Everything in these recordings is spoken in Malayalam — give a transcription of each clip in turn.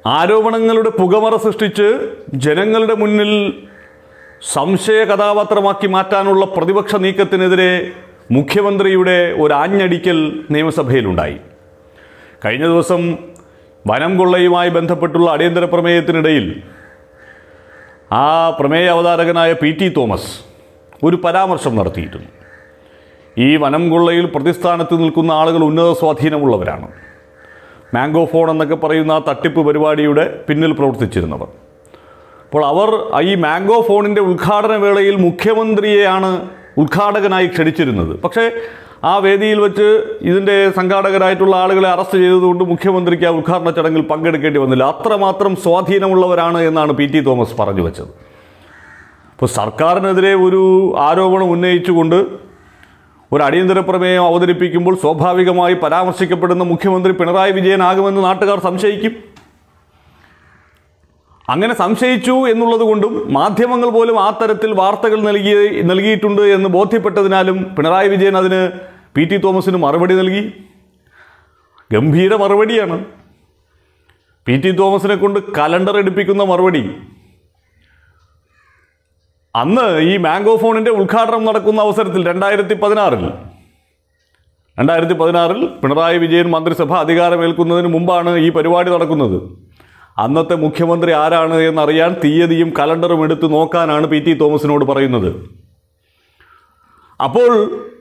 ആരോപണങ്ങളുടെ പുകമറ സൃഷ്ടിച്ച് ജനങ്ങളുടെ മുന്നിൽ സംശയ കഥാപാത്രമാക്കി മാറ്റാനുള്ള പ്രതിപക്ഷ നീക്കത്തിനെതിരെ മുഖ്യമന്ത്രിയുടെ ഒരു ആഞ്ഞടിക്കൽ നിയമസഭയിലുണ്ടായി കഴിഞ്ഞ ദിവസം വനം കൊള്ളയുമായി ബന്ധപ്പെട്ടുള്ള അടിയന്തര പ്രമേയത്തിനിടയിൽ ആ പ്രമേയ അവതാരകനായ പി ടി തോമസ് ഒരു പരാമർശം നടത്തിയിരുന്നു ഈ വനം കൊള്ളയിൽ പ്രതിസ്ഥാനത്ത് നിൽക്കുന്ന ആളുകൾ ഉന്നത സ്വാധീനമുള്ളവരാണ് മാംഗോ ഫോൺ എന്നൊക്കെ പറയുന്ന ആ തട്ടിപ്പ് പരിപാടിയുടെ പിന്നിൽ പ്രവർത്തിച്ചിരുന്നവർ അപ്പോൾ അവർ ഈ മാംഗോ ഫോണിൻ്റെ ഉദ്ഘാടന വേളയിൽ മുഖ്യമന്ത്രിയെയാണ് ഉദ്ഘാടകനായി ക്ഷണിച്ചിരുന്നത് പക്ഷേ ആ വേദിയിൽ വെച്ച് ഇതിൻ്റെ സംഘാടകരായിട്ടുള്ള ആളുകളെ അറസ്റ്റ് ചെയ്തതുകൊണ്ട് മുഖ്യമന്ത്രിക്ക് ആ ഉദ്ഘാടന ചടങ്ങിൽ പങ്കെടുക്കേണ്ടി വന്നില്ല അത്രമാത്രം സ്വാധീനമുള്ളവരാണ് എന്നാണ് പി ടി തോമസ് പറഞ്ഞു വെച്ചത് അപ്പോൾ സർക്കാരിനെതിരെ ഒരു ആരോപണം ഉന്നയിച്ചുകൊണ്ട് ഒരു അടിയന്തര പ്രമേയം അവതരിപ്പിക്കുമ്പോൾ സ്വാഭാവികമായി പരാമർശിക്കപ്പെടുന്ന മുഖ്യമന്ത്രി പിണറായി വിജയനാകുമെന്ന് നാട്ടുകാർ സംശയിക്കും അങ്ങനെ സംശയിച്ചു എന്നുള്ളത് കൊണ്ടും മാധ്യമങ്ങൾ പോലും ആ തരത്തിൽ വാർത്തകൾ നൽകി നൽകിയിട്ടുണ്ട് എന്ന് ബോധ്യപ്പെട്ടതിനാലും പിണറായി വിജയൻ അതിന് പി ടി തോമസിന് മറുപടി നൽകി ഗംഭീര മറുപടിയാണ് പി ടി തോമസിനെ കൊണ്ട് കലണ്ടർ എടുപ്പിക്കുന്ന മറുപടി അന്ന് ഈ മാംഗോ ഫോണിൻ്റെ ഉദ്ഘാടനം നടക്കുന്ന അവസരത്തിൽ രണ്ടായിരത്തി പതിനാറിൽ രണ്ടായിരത്തി പതിനാറിൽ പിണറായി വിജയൻ മന്ത്രിസഭ അധികാരമേൽക്കുന്നതിന് മുമ്പാണ് ഈ പരിപാടി നടക്കുന്നത് അന്നത്തെ മുഖ്യമന്ത്രി ആരാണ് എന്നറിയാൻ തീയതിയും കലണ്ടറും എടുത്ത് നോക്കാനാണ് പി ടി തോമസിനോട് പറയുന്നത് അപ്പോൾ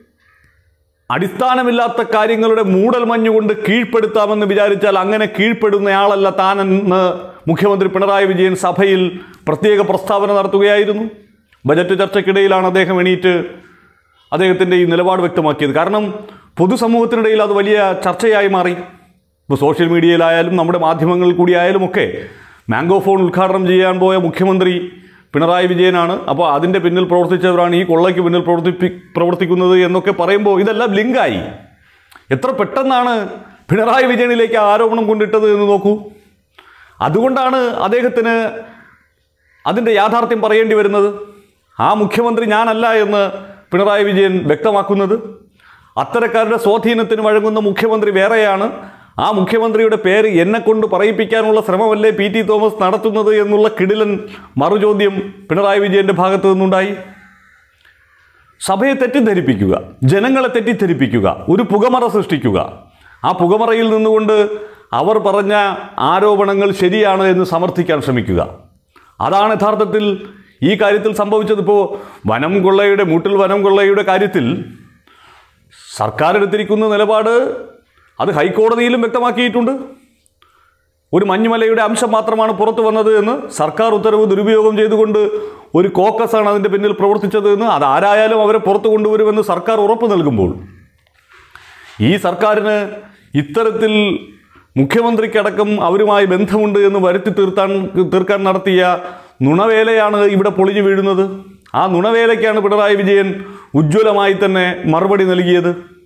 അടിസ്ഥാനമില്ലാത്ത കാര്യങ്ങളുടെ മൂടൽ മഞ്ഞുകൊണ്ട് കീഴ്പ്പെടുത്താമെന്ന് വിചാരിച്ചാൽ അങ്ങനെ കീഴ്പ്പെടുന്നയാളല്ല താനെന്ന് മുഖ്യമന്ത്രി പിണറായി വിജയൻ സഭയിൽ പ്രത്യേക പ്രസ്താവന നടത്തുകയായിരുന്നു ബജറ്റ് ചർച്ചയ്ക്കിടയിലാണ് അദ്ദേഹം എണീറ്റ് അദ്ദേഹത്തിൻ്റെ ഈ നിലപാട് വ്യക്തമാക്കിയത് കാരണം പൊതുസമൂഹത്തിനിടയിൽ അത് വലിയ ചർച്ചയായി മാറി ഇപ്പോൾ സോഷ്യൽ മീഡിയയിലായാലും നമ്മുടെ മാധ്യമങ്ങളിൽ കൂടിയായാലും ഒക്കെ മാംഗോ ഫോൺ ഉദ്ഘാടനം ചെയ്യാൻ പോയ മുഖ്യമന്ത്രി പിണറായി വിജയനാണ് അപ്പോൾ അതിൻ്റെ പിന്നിൽ പ്രവർത്തിച്ചവരാണ് ഈ കൊള്ളയ്ക്ക് പിന്നിൽ പ്രവർത്തിപ്പി പ്രവർത്തിക്കുന്നത് എന്നൊക്കെ പറയുമ്പോൾ ഇതെല്ലാം ലിങ്കായി എത്ര പെട്ടെന്നാണ് പിണറായി വിജയനിലേക്ക് ആ ആരോപണം കൊണ്ടിട്ടത് എന്ന് നോക്കൂ അതുകൊണ്ടാണ് അദ്ദേഹത്തിന് അതിൻ്റെ യാഥാർത്ഥ്യം പറയേണ്ടി വരുന്നത് ആ മുഖ്യമന്ത്രി ഞാനല്ല എന്ന് പിണറായി വിജയൻ വ്യക്തമാക്കുന്നത് അത്തരക്കാരുടെ സ്വാധീനത്തിന് വഴങ്ങുന്ന മുഖ്യമന്ത്രി വേറെയാണ് ആ മുഖ്യമന്ത്രിയുടെ പേര് എന്നെ കൊണ്ട് പറയിപ്പിക്കാനുള്ള ശ്രമമല്ലേ പി ടി തോമസ് നടത്തുന്നത് എന്നുള്ള കിടിലൻ മറുചോദ്യം പിണറായി വിജയന്റെ ഭാഗത്തു നിന്നുണ്ടായി സഭയെ തെറ്റിദ്ധരിപ്പിക്കുക ജനങ്ങളെ തെറ്റിദ്ധരിപ്പിക്കുക ഒരു പുകമറ സൃഷ്ടിക്കുക ആ പുകമറയിൽ നിന്നുകൊണ്ട് അവർ പറഞ്ഞ ആരോപണങ്ങൾ ശരിയാണ് എന്ന് സമർത്ഥിക്കാൻ ശ്രമിക്കുക അതാണ് യഥാർത്ഥത്തിൽ ഈ കാര്യത്തിൽ സംഭവിച്ചത് ഇപ്പോൾ വനം കൊള്ളയുടെ മൂട്ടിൽ വനം കൊള്ളയുടെ കാര്യത്തിൽ സർക്കാർ എടുത്തിരിക്കുന്ന നിലപാട് അത് ഹൈക്കോടതിയിലും വ്യക്തമാക്കിയിട്ടുണ്ട് ഒരു മഞ്ഞുമലയുടെ അംശം മാത്രമാണ് പുറത്തു വന്നത് എന്ന് സർക്കാർ ഉത്തരവ് ദുരുപയോഗം ചെയ്തുകൊണ്ട് ഒരു കോക്കസാണ് അതിൻ്റെ പിന്നിൽ പ്രവർത്തിച്ചത് എന്ന് അതാരായാലും അവരെ പുറത്തു കൊണ്ടുവരുമെന്ന് സർക്കാർ ഉറപ്പ് നൽകുമ്പോൾ ഈ സർക്കാരിന് ഇത്തരത്തിൽ മുഖ്യമന്ത്രിക്കടക്കം അവരുമായി ബന്ധമുണ്ട് എന്ന് വരുത്തി തീർത്താൻ തീർക്കാൻ നടത്തിയ നുണവേലയാണ് ഇവിടെ പൊളിഞ്ഞു വീഴുന്നത് ആ നുണവേലയ്ക്കാണ് പിണറായി വിജയൻ ഉജ്ജ്വലമായി തന്നെ മറുപടി നൽകിയത്